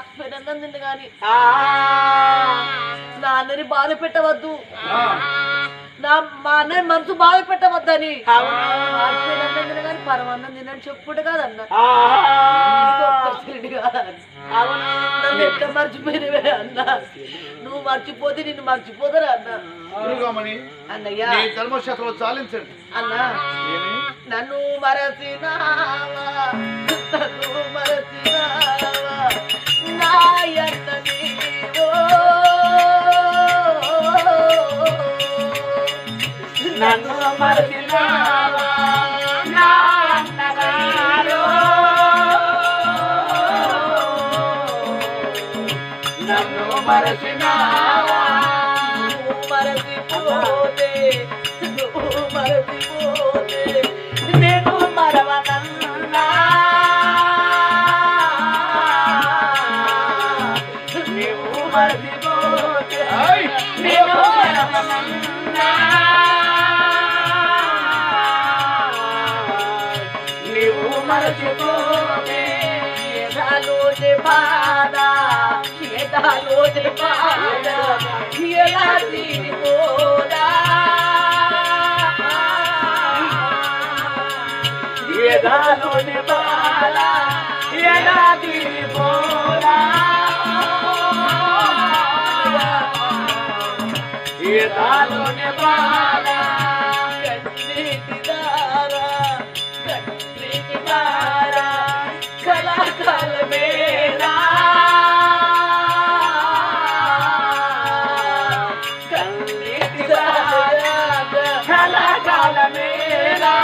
పెనన్నం తిన్న గాని నా అన్నని బాధ పెట్టవద్దు నా మా అన్నని మనసు బాధ పెట్టవద్దని పెనన్నం తిన గాని పరమన్నం తినని చెప్పుడు కాదన్న నీకు ఒక్క చెల్లి కాదని. నన్ను ఎట్లా మర్చిపోయినవే అన్న నువ్వు మర్చిపోతే నిన్ను మర్చిపోతారా అన్న దుర్గామణి అన్నయ్య నీ ధర్మశాస్త్రం చాలించండి అన్న ఏమి నన్ను మరసినావా నన్ను మరసినావా నాయన్న నీవో నన్ను మరచినావా నా అన్నగారు నన్ను మరచినావా నువ్వు మరసిపోతే నువ్వు మరసిపోతే నేను మరవనన్నా నీవు మరచిపోతే ఏయ్! నేను మరవనన్నా నీవు మరచిపోతే ఎదాలోని బాధ ఎదాలోని బాధ ఎలా తీరిపోదా ఎదాలోని బాల ఎడా తీరిపోరా ఎదాలోని బాల కన్నీటి దారా కన్నీటి దారా కళాకాలమేనా కన్నీటి దారా కలకాలమేరా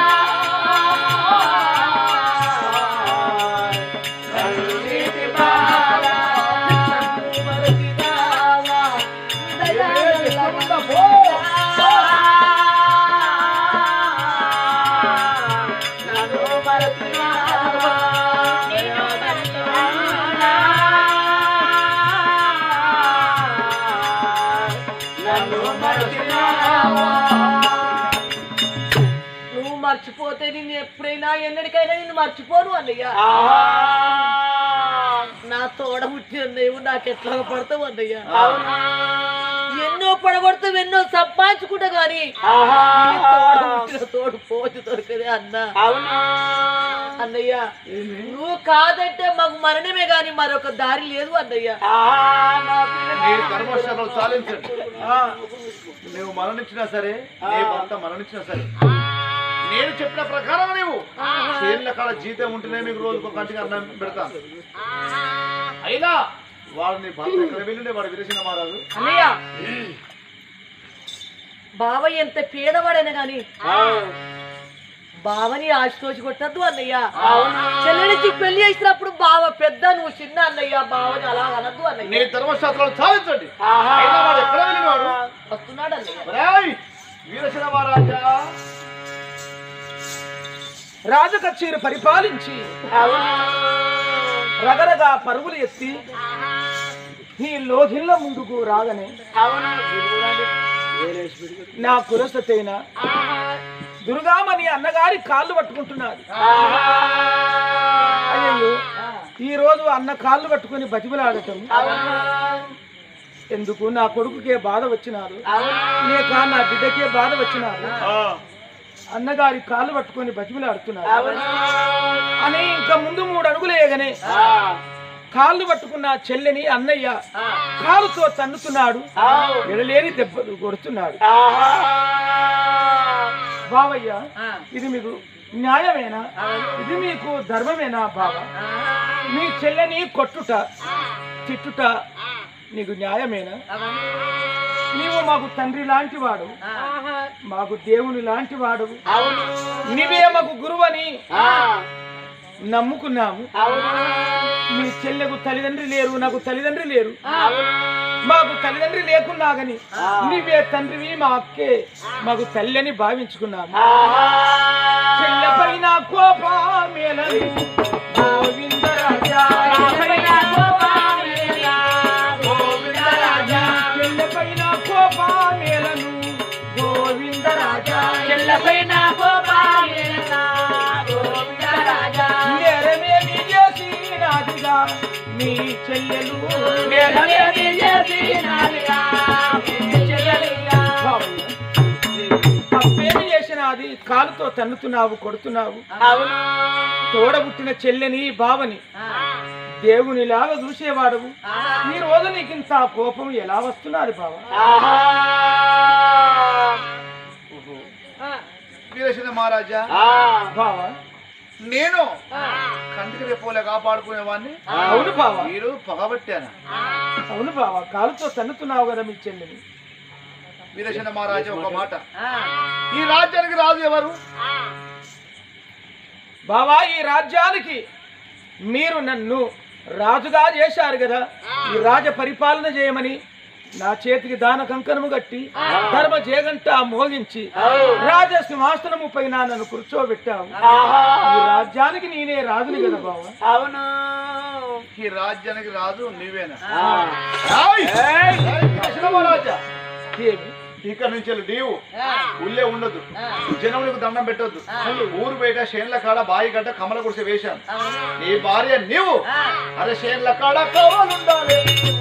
కన్నీటి బాల మరచినావా దయాళుల నన్ను మరచినావా నిన్ను మరచినావా నన్ను మరచినావా నువ్వు మర్చిపోతే నేను ఎప్పుడైనా ఎన్నటికైనా నిన్ను మర్చిపోను అన్నయ్య ఆహా నా తోడ పుట్టిన నువ్వు నాకు ఎట్లా పడతావు అన్నయ్య అవునా ఎన్నో పడగొడతావు ఎన్నో సంపాదించుకుంటా గాని ఆహా నీ తోడ పుట్టిన తోడు పోచు దొరకదే అన్న అవునా అన్నయ్య నువ్వు కాదంటే మాకు మరణమే గాని మరొక దారి లేదు అన్నయ్య ఆహా నా పిల్ల నీ ధర్మశాస్త్రం చాలించండి నువ్వు మరణించినా సరే నీ భర్త మరణించినా సరే నేను చెప్పిన ప్రకారం నీవు చేనుల కాల జీతం ఉంటేనే మీకు రోజుకు ఒక గంటకి అన్నం పెడతాను అయినా వాడు నీ భర్త ఎక్కడ వెళ్ళిండే వాడు విరసిన మహారాజు అన్నయ్య బావ ఎంత పేదవాడైనా గాని బావని ఆశతోచి కొట్టద్దు అన్నయ్య చెల్లెడికి పెళ్లి చేసినప్పుడు బావ పెద్ద నువ్వు చిన్న అన్నయ్య బావని అలా అనద్దు నీ అన్నయ్య ధర్మశాస్త్రం చాలించండి ఆహా. అయినా వాడు ఎక్కడ వెళ్ళినవాడు వస్తున్నాడు అన్నయ్య ఒరేయ్, వీరసిన మహారాజా రాజకచ్చీరు పరిపాలించి రగరగా పరుగులు ఎత్తి ఈ లోహిల్ల ముందుకు రాగనే నా కులసతైన దుర్గామణి అన్నగారి కాళ్ళు పట్టుకుంటున్నది అయ్యో ఈ రోజు అన్న కాళ్ళు పట్టుకుని బతిమలాడటం ఎందుకు నా కొడుకుకే బాధ వచ్చినారు లేక నా బిడ్డకే బాధ వచ్చినారు అన్నగారి కాళ్ళు పట్టుకొని బతిమలాడుతున్నారు అని ఇంకా ముందు మూడు అడుగులు వేయగానే కాళ్ళు పట్టుకున్న చెల్లెని అన్నయ్య కాలుతో తన్నుతున్నాడు ఎడలేని దెబ్బలు కొడుతున్నాడు బావయ్య ఇది మీకు న్యాయమేనా ఇది మీకు ధర్మమేనా బావ మీ చెల్లెని కొట్టుట తిట్టుట నీకు న్యాయమేనా నీవు మాకు తండ్రి లాంటి వాడు మాకు దేవుని లాంటి వాడు నీవే మాకు గురువని నమ్ముకున్నాము మీ చెల్లెకు తల్లిదండ్రి లేరు నాకు తల్లిదండ్రి లేరు మాకు తల్లిదండ్రి లేకున్నా గని నీవే తండ్రివి మా అక్కే మాకు తల్లి అని భావించుకున్నాము చెల్లెపైన కోపమేలని గోవిందరాజా చెల్లెపైన కోపమేలను గోవిందరాజా చెల్లపైన గోపాల నేరమేమి చేసినాదిగా నీ చెల్లెలు మేఘమేది చేసినాదిరా మీ చెల్లెలిగా బాబు, తప్పేమి చేసినది కాలుతో తన్నుతున్నావు కొడుతున్నావు అవును తోడబుట్టిన చెల్లెని బావని దేవునిలాగా చూసేవాడవు ఈ రోజు నీకు ఇంత కోపం ఎలా వస్తున్నది బావ ఆహా వీరసింహ మహారాజా ఆ బావ నేను కంటికి రెప్పోలే కాపాడుకునేవాడిని అవును బావ మీరు పగబట్టాను అవును బావ కాలుతో తన్నుతున్నావు కదా మీ చెల్లెని వీరసింహ మహారాజా ఒక మాట ఈ రాజ్యానికి రాజు ఎవరు బావా ఈ రాజ్యానికి మీరు నన్ను రాజుగా చేశారు కదా ఈ రాజ పరిపాలన చేయమని నా చేతికి దాన కంకణము కట్టి ధర్మ జేగంట మోగించి రాజ సింహాసనము పైన నన్ను కూర్చోబెట్టావు ఈ రాజ్యానికి నేనే రాజుని కదా బావా అవును ఈ రాజ్యానికి రాజు నీవేనా ఆ. రాయ్! రాయ్, వీరసింహ మహారాజా ఏమి ఇక్కడ నుంచి వెళ్ళి నీవు ఉల్లే ఉండొద్దు జనములకు దండం పెట్టొద్దు ఊరు బయట షేన్ల కాడ బాయి గడ్డ కమల గుడిసె వేశాను నీ భార్య నీవు అరే షేన్ల కాడ కావాలుండాలి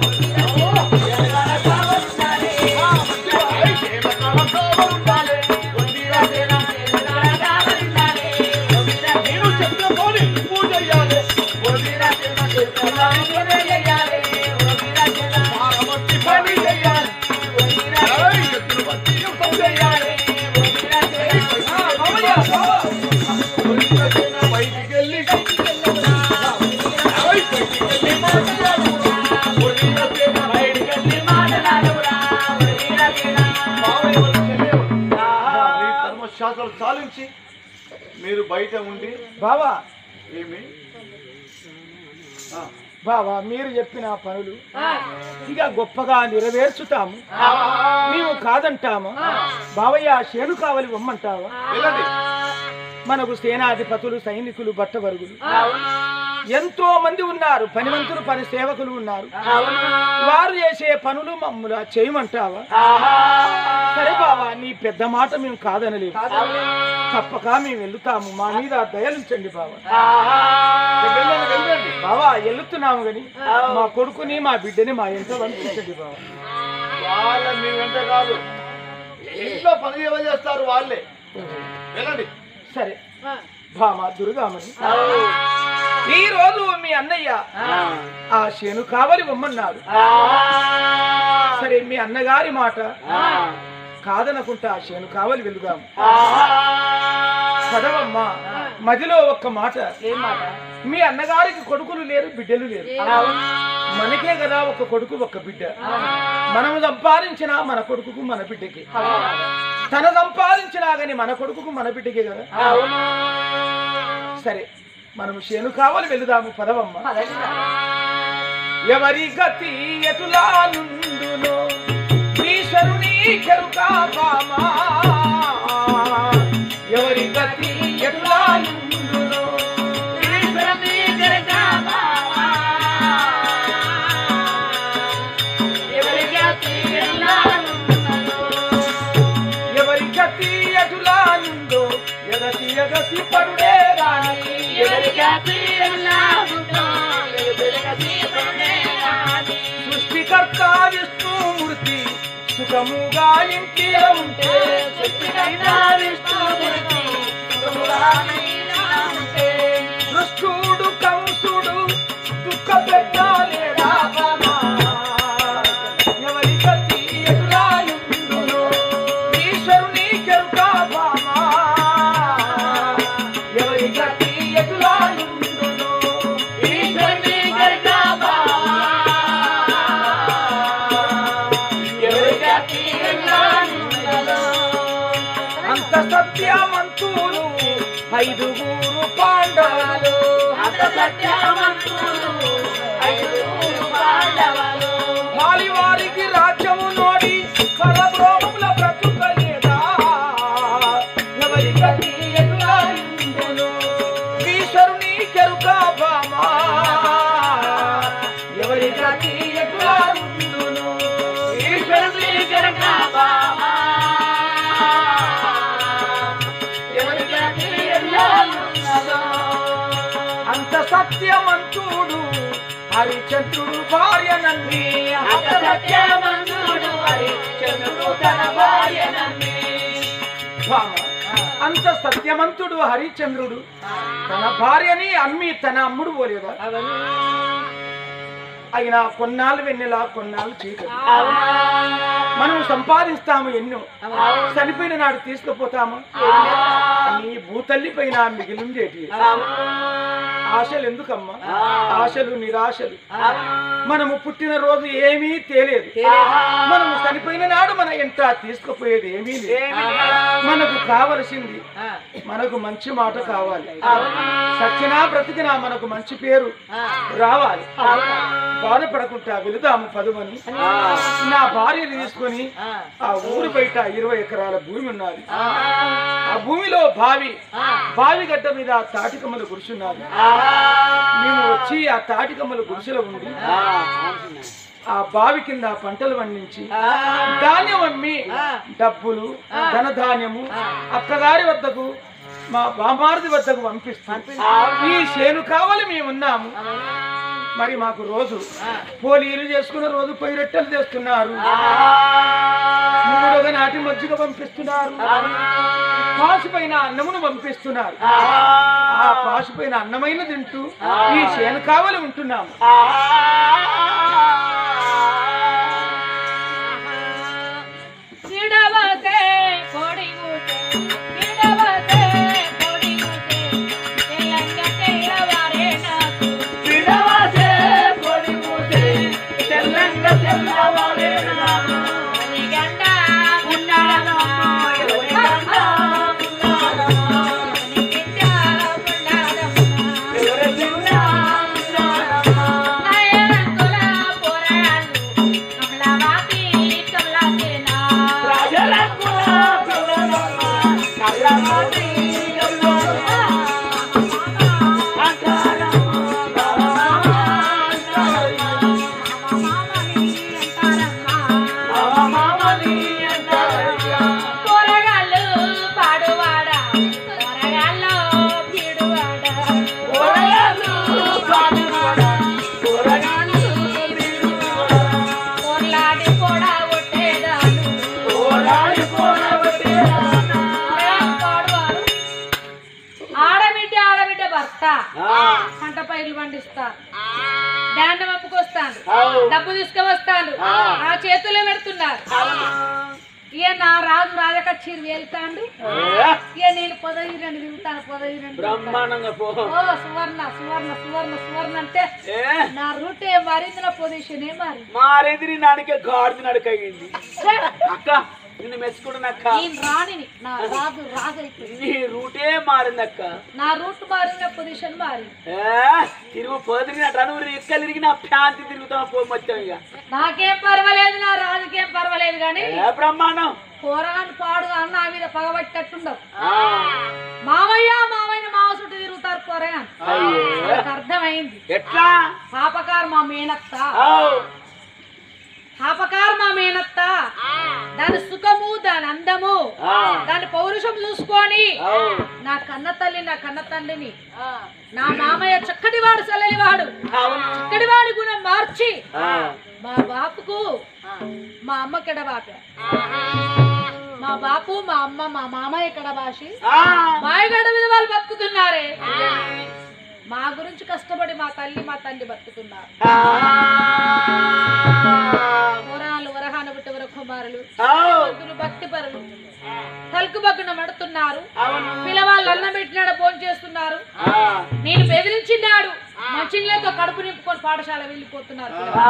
షేన్ల కాడ కావాలుండాలి. నేను చెప్పిన పోనీ పూజ చేయాలి. పారమట్టి పని చేయాలి. ఏయ్, ఎద్దులు పట్టి యుద్ధం చేయాలి. బయటికెళ్ళి ఏయ్, బయటికెళ్ళి మాట్లాడు. మావయ్య వాళ్ళు చెల్లెలు. మీ ధర్మశాస్త్రాలు చాలించి మీరు బయట ఉండి బావా ఏమి ఆ, బావా మీరు చెప్పిన పనులు ఇక గొప్పగా నెరవేర్చుతాము మేము కాదంటామా బావయ్య చేను కావలి ఇవ్వమంటావా వెళ్ళండి మనకు సేనాధిపతులు సైనికులు బట్టవరుగులు ఎంతో మంది ఉన్నారు పనిమంతులు పని సేవకులు ఉన్నారు వారు చేసే పనులు మమ్మల్ని చేయమంటావా సరే బావా నీ పెద్ద మాట మేము కాదనలేము తప్పక మేము వెళ్తాము మా మీద దయలుంచండి బావా వెళ్ళండి వెళ్ళండి బావా వెళ్తున్నాము గని మా కొడుకుని మా బిడ్డని మా ఎంత పంపించండి బావా వాళ్ళ మీ వెంట కాదు ఇంట్లో పని ఎవరు చేస్తారు వాళ్ళే వెళ్ళండి సరే భామ దుర్గామని ఈ రోజు మీ అన్నయ్య ఆ శను కావలి బొమ్మన్నాడు సరే మీ అన్నగారి మాట కాదనుకుంటా ఆ శను కావలి వెలుగాము చదవమ్మ మదిలో ఒక్క మాట మీ అన్నగారికి కొడుకులు లేరు బిడ్డలు లేరు మనకే కదా ఒక కొడుకు ఒక బిడ్డ మనము సంపాదించిన మన కొడుకుకు మన బిడ్డకి తన సంపాదించినా గాని మన కొడుకుకు మన బిడ్డకే కదా సరే మనము శేను కావాలి వెళుదాము పదవమ్మ ఎవరి గతి ఎటులా నుండునో ఈశ్వరుని కెరుకా బామా ఎవరి గతి ఎటులా నుండునో ఎవరి గతి ఎటులా నుండో ఎగసి ఎగసి పరుడే రాని సృష్టికర్త విష్ణుమూర్తి సుఖముగా ఇంటిలో ఉంటే దృష్టుడు కంసుడు దుఃఖ పెట్టాలేడా బామా? ఎవరి గతి ఎటులా నుండునో ఈశ్వరుని కెరుకా బామా? ఎవరి గతి ఎటులా నుండునో అంత సత్యమంతులు ఐదుగురు పాండవులు వారి వారికి రాజ్యము నోడి పరబ్రోముల బ్రతుకలేదా ఎవరి గతి ఎదురా ఇందును ఈశ్వరుని కెరుక బామా ఎవరి గతి ఎదురా ఇందును ఈశ్వరుని కెరుక బామా ఎవరి గతి ఎదురా ఇందును అంత సత్యమంతుడు హరి హరిశ్చంద్రుడు భార్య నమ్మి అంత సత్యమంతుడు హరిశ్చంద్రుడు తన భార్య నమ్మి భామ అంత సత్యవంతుడు హరిశ్చంద్రుడు తన భార్యని అమ్మి తన అమ్ముడు పోలేదా అయినా కొన్నాళ్ళు వెన్నెలా కొన్నాళ్ళు చీకటి మనం సంపాదిస్తాము ఎన్నో చనిపోయిన నాడు తీసుకుపోతాము నీ భూతల్లి పైన మిగిలిందేటి ఆశలు ఎందుకమ్మా ఆశలు నిరాశలు మనము పుట్టిన రోజు ఏమీ తేలేదు మనము చనిపోయిన నాడు మన ఎంట తీసుకుపోయేది ఏమీ లేదు మనకు కావలసింది మనకు మంచి మాట కావాలి సచ్చినా బ్రతికినా మనకు మంచి పేరు రావాలి బాధపడకుండా వెళుదాము పదుమని నా భార్యని తీసుకొని ఆ ఊరు బయట ఇరవై ఎకరాల భూమి ఉన్నది ఆ భూమిలో బావి బావి గడ్డ మీద తాటికమ్మలు గురుసున్నది మేము వచ్చి ఆ తాటికమ్మల గుడిసెలో ఉండి ఆ బావి కింద పంటలు పండించి ధాన్యం అమ్మి డబ్బులు ధనధాన్యము అత్తగారి వద్దకు మా బామారుది వద్దకు పంపిస్తాం ఈ చేను కావాలి మేమున్నాము మరి మాకు రోజు పోలీలు చేసుకున్న రోజు పొయ్యి రొట్టెలు చేస్తున్నారు మూడోగా నాటి మజ్జిగ పంపిస్తున్నారు పాసు పైన అన్నమును పంపిస్తున్నారు ఆ పాసు పైన అన్నమైన తింటూ ఈ చేను కావలి ఉంటున్నాము విడవతే పొడిగుతే విడవతే పొడిగుతే తెలంగ తెల్లవారే నాకు విడవసే పొడిగుతే తెల్లంగ తెల్లవారే నాకు గండ ఉన్నాడమ్మో ఎవరి గండ ఉన్నాడమ్మో బిడ్డ ఉన్నాడమ్మో ఎవరి కింద ఉన్నాడమ్మా? నాయనంతుల పోరాళ్ళు కమలావాతి కమలాసేనా రాజలకుల పిల్లలమ్మ, కళ్ళమాటి ఎల్లమ్మ. అంటారమ్మ, బావమ్మ అంటారమ్మ. మామని అంటారయ్యా. కూరగాళ్ళు పాడువాడా కూరగాళ్ళు పీడువాడా కూరగాయలు పాడువాడా, కూరగాయలు బీడువాడా. కూరలాడి కూడా కొట్టేదాను కూరగాయలు కూరబెట్టేదానా. పాడువారు ఆడబిడ్డ ఆడబిడ్డ భర్త ఆ, పంట పైర్లు పండిస్తారు ధాన్యం అప్పుకొస్తాను అవు. డబ్బు తీసుకువస్తాను ఆ. ఆ చేతుల్లో పెడుతున్నారు ఇక నా రాజు రాజకచ్చీరు వెళ్తాండు ఏ, ఇక నేను పదవి రెండు తిరుగుతాను పదవి రెండు తిరుగుతాను. బ్రహ్మాండంగా పో ఓ సువర్ణ సువర్ణ సువర్ణ సువర్ణ అంటే ఏ నా రూట్ ఏం మారింది నా పొజిషన్ ఏం మారింది మారేది నాడికే గాడిద నడకయింది అక్క నిన్ను మెచ్చుకుంటున్నక్క నేను రాణిని నా రాజు రాజు అయిపోయింది నీ రూటే మారిందక్క నా రూట్ మారింది నా పొజిషన్ మారింది ఏ తిరుగు పోదిరినట్టు నువ్వు ఎక్కలు తిరిగిన ప్యాంతి తిరుగుతావు పో మొత్తం ఇక నాకేం పర్వాలేదు నా రాజుకేం పర్వాలేదు కానీ ఏ బ్రహ్మాండం పోరాని పాడుగా నా మీద పగబట్టేట్టుండవు ఆ, మామయ్య మామయ్య మావ చుట్టూ తిరుగుతారు పోరగాని అయ్యో. నాకు అర్థమైంది ఎట్లా పాపకారు మా మేనత్త ఆవ్. పాపకారు మా మేనత్త దాని సుఖము దాని అందము ఆ. దాని పౌరుషం చూసుకొని ఆవ్. నా కన్న తల్లి నా కన్న తండ్రిని నా మామయ్య చక్కటి వాడు సలలి వాడు అవును. చక్కటి వాడి గుణం మార్చి ఆ. మా బాపుకు మా అమ్మ కెడబాప మా బాపు మా అమ్మ మా మామయ్య కెడబాసి ఆ. మాయగడ మీద వాళ్ళు బతుకుతున్నారే మా గురించి కష్టపడి మా తల్లి మా తండ్రి బతుకుతున్నారు ఆ. పురాణాలు వరహాన పుట్టి వర కుమారులు ఆవ్. భక్తులు భక్తి పరులు తలుకు బగ్గున మడుతున్నారు అవును. పిల్లవాళ్ళు అన్నం పెట్టినాడు భోజనం చేస్తున్నారు ఆ. నేను బెదిరించినాడు మంచినీళ్ళతో కడుపు నింపుకొని పాఠశాల వెళ్ళిపోతున్నారు ఆ.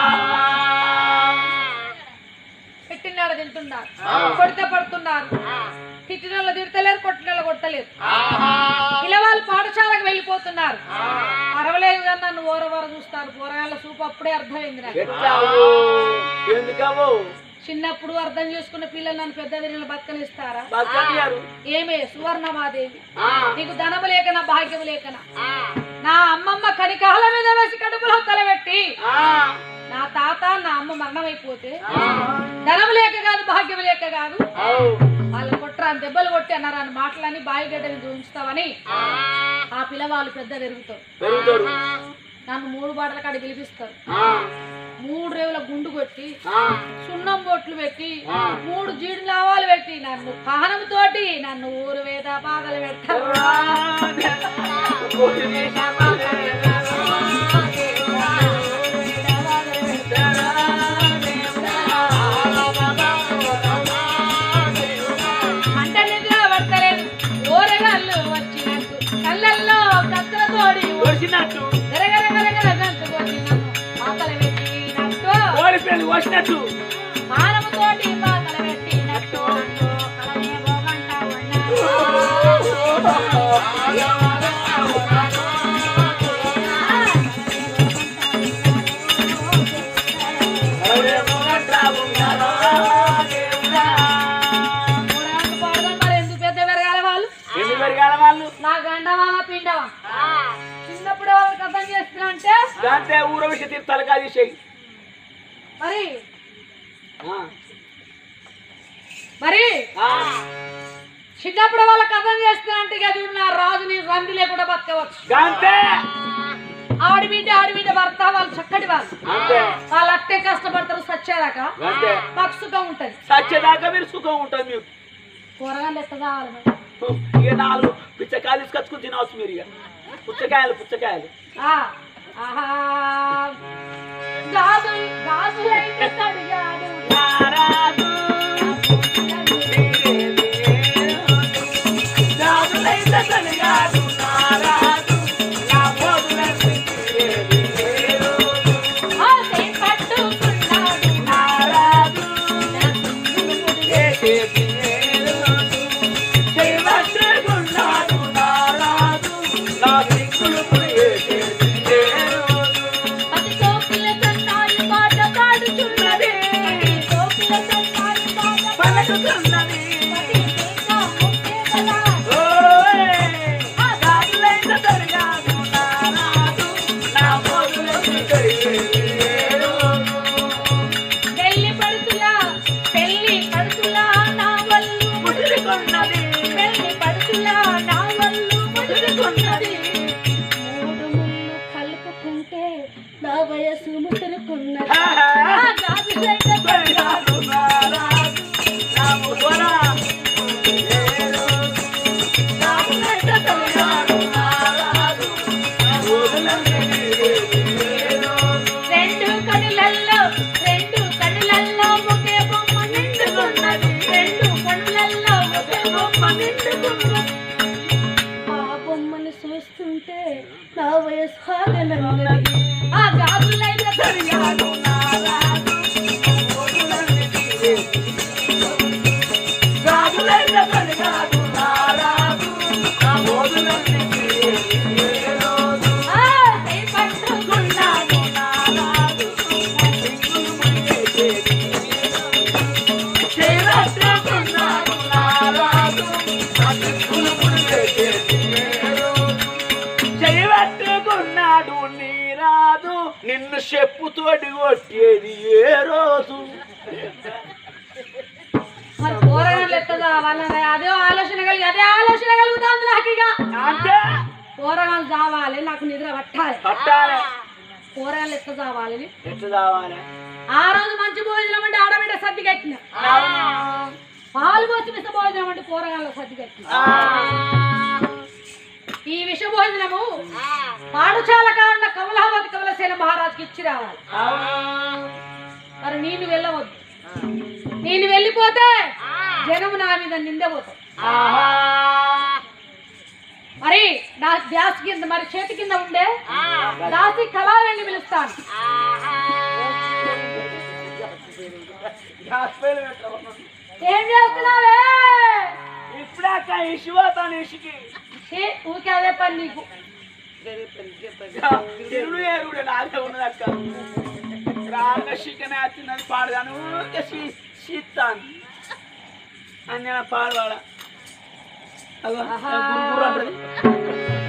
పెట్టినాడు తింటున్నారు కొడితే పడుతున్నారు తిట్టిన తిడతలేరు కొట్టిన కొట్టలేరు పిల్లవాళ్ళు పాఠశాలకు వెళ్ళిపోతున్నారు అరవలేదు కానీ నన్ను ఓరవర చూస్తారు పోరగాళ్ళ చూపు అప్పుడే అర్థమైంది నాకు ఎట్లావు ఎందుకవు చిన్నప్పుడు అర్థం చేసుకున్న పిల్లలు నన్ను పెద్ద విరిగిన బతకనిస్తారా బతకనియారు ఏమే సువర్ణమాదేవి ఆ. నీకు ధనము లేకనా భాగ్యము లేకనా నా అమ్మమ్మ కడికాల మీద వేసి కడుపులో తలబెట్టి ఆ. నా తాత నా అమ్మ మరణమైపోతే ధనము లేక కాదు భాగ్యం లేక కాదు అవు. వాళ్ళ కొట్రా దెబ్బలు కొట్టి అన్నారని మాటలని బాయిగడ్డ మీద ఉంచుతావని ఆ పిల్లవాళ్ళు పెద్ద పెరుగుతారు పెరుగుతాడు నన్ను మూడు బాటల కాడ గెలిపిస్తారు ఆ, మూడు రేవుల గుండు కొట్టి ఆ, సున్నం బొట్లు పెట్టి మూడు జీడి లావాలు పెట్టి నన్ను పానం తోటి నన్ను ఊరు వేద బాధలు పెడతారు అంట నిద్ర పడతలేదు ఊరగాళ్ళు వచ్చినట్టు కళ్ళల్లో కత్తెర తోడి వచ్చినట్టు గరగర గరగర గంతు కొట్టి నన్ను ఆకలి పెట్టినట్టు ఓడిపోయింది వచ్చినట్టు పానము తోటి పాకలు పెట్టినట్టు నన్ను కలనే పోగంటా ఉన్నాడు. ఊరగాళ్ళు పాడదాం మరి ఎందుకు పెద్ద పెరగాల వాళ్ళు ఎన్ని పెరగాల వాళ్ళు నా గండవా నా పిండవా చిన్నప్పుడు వాళ్ళకి అర్థం చేస్తున్నా అంటే దాంతో ఊర విషయం తీరు తలకా తీసేయి మరి ఆ, మరి ఆ, చిన్నప్పుడు వాళ్ళకి అర్థం చేస్తున్నా అంటే ఇక చూడు నా రాజుని రంది లేకుండా బతకవచ్చు దాంతే ఆడి బిడ్డ ఆడి బిడ్డ భర్త వాళ్ళు చక్కటి వాళ్ళు అంతే వాళ్ళు అట్టే కష్టపడతారు సచ్చేదాకా అంతే మాకు సుఖం ఉంటది సచ్చేదాకా మీరు సుఖం ఉంటుంది మీకు కూరగాయలు ఎట్ట కావాలి మరి? ఇక నాలుగు పిచ్చకాయలు తీసుకొచ్చుకుని తినవచ్చు మీరు ఇక పుచ్చకాయలు పుచ్చకాయలు ఆ, ఆహా గాజులు గాజులైతే తడిగాడు నారాజు రాజులైతే తలిగాడు నారాజు నా పోదులన్నీ తీరేరు. ఆసై పట్టుకున్నాడు నారాజు చేసేది లేదు. చేయవచ్చుకున్నాడు నారాజు నా దిక్కులు చేసేది లేదు. పది కోకిల సన్నాయి పాట పాడుచున్నది పది కోకిల సన్నాయి పాట పలుకుతున్నది. పది పేక ముక్కే కదా ఓయ్! ఆ రాజులైతే తలిగాడు నారాజు నా పోదులన్నీ తీరేరు. పెళ్లి పడుతులా పెళ్లి పడుతులా నా వల్లు ముదిరికొన్నది. పెళ్లి పడుతులా నా వల్లు ముదురుకున్నది మూడు ముళ్ళు కలుపుకుంటే నా వయసు ముసురుకున్నది ఆ గాజులైతే తలిగాడు నారాజు నా ముసరా. ఏరు. రాజులైతే తలిగాడు నారాజు నా పోదులన్నీ తీరేరు. రెండు కనులల్లో రెండు కనులల్లో ఒకే బొమ్మ నిండుకున్నది రెండు కనులల్లో ఒకే బొమ్మ నిండుకున్నది ఆ బొమ్మను చూస్తుంటే నా వయసు హాగనన్నది ఆ గాజులైన తలిగాడు నారాజు పోదులన్నీ తీరేరు. రాజులైతే తలిగాడు నారాజు నా పోదులన్నీ తీరేరు. ఆ కై పట్టుకున్నాను నారాజు నా దిక్కులు ముడిచేసేది. చేయవచ్చుకున్నాడు నారాజు నా దిక్కులు ముడిచేసేది. చేయవట్టుకున్నాడు నీరాదు నిన్ను చెప్పుతోటి కొట్టేది ఏ రోజు మరి పోరగాళ్ళు ఎట్లా కావాలని అదే ఆలోచన కలిగి అదే ఆలోచన కలుగుతుంది నాకు ఇక అంటే పోరగాళ్ళు కావాలి నాకు నిద్ర పట్టాలి పట్టాలి పోరగాళ్ళు ఎట్లా కావాలి ఎట్లా కావాలి ఆ రోజు మంచి భోజనం అంటే ఆడబిడ్డ సర్ది కట్టిన పాలు పోసి విష భోజనం అంటే పోరగాళ్ళ సర్ది కట్టిన ఈ విష భోజనము పాఠశాల కారణ కమలావతి కమలసేన మహారాజుకి ఇచ్చి రావాలి మరి నేను వెళ్ళవద్దు నేను వెళ్ళిపోతే జనము నా మీద నిందపోతాం మరి నా ధ్యాస కింద మరి చేతి కింద ఉండే దాసి కళాలని పిలుస్తాను ఏం చేస్తున్నావే ఇప్పుడాక ఇసువతాను ఇసుకి ఛీ, ఊరికే అదే పని నీకు తిరుడు ఏరుడు నాదే ఉన్నది అక్క రాక చికెన్ వేస్తున్నది పాడదాను ఊరికే సీతాను అని నేను పాడవాడ అగో, ఆహా. గురు గురు అంటది